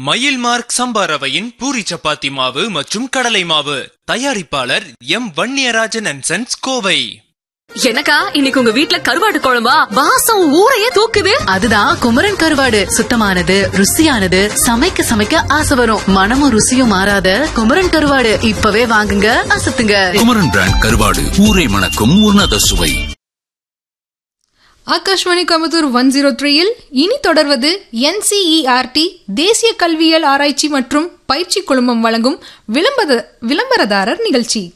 மயில் மார்க் சம்பா ரவையின் பூரி சப்பாத்தி மாவு மற்றும் கடலை மாவு தயாரிப்பாளர் M Vanniyarajan and sons Kovai எனக்கா இன்னைக்கு உங்க வீட்ல கருவாடு குழம்பா வாசம் ஊரையே தூக்குது அதுதான் குமரன் கருவாடு சுத்தமானது ருசியானது சமைக்க சமைக்க ஆசை வரும் மனமும் ருசியும் மாறாத குமரன் கருவாடு இப்பவே வாங்குங்க அசத்துங்க குமரன் பிராண்ட் கருவாடு ஊரை மணக்கும் உன்னத சுவை ஆகாஷ்வாணி கோயம்புத்தூர் ஒன் ஜீரோ த்ரீயில் இனி தொடர்வது என்சிஇஆர்டி தேசிய கல்வியியல் ஆராய்ச்சி மற்றும் பயிற்சி குழுமம் வழங்கும் விளம்பர விளம்பரதாரர் நிகழ்ச்சி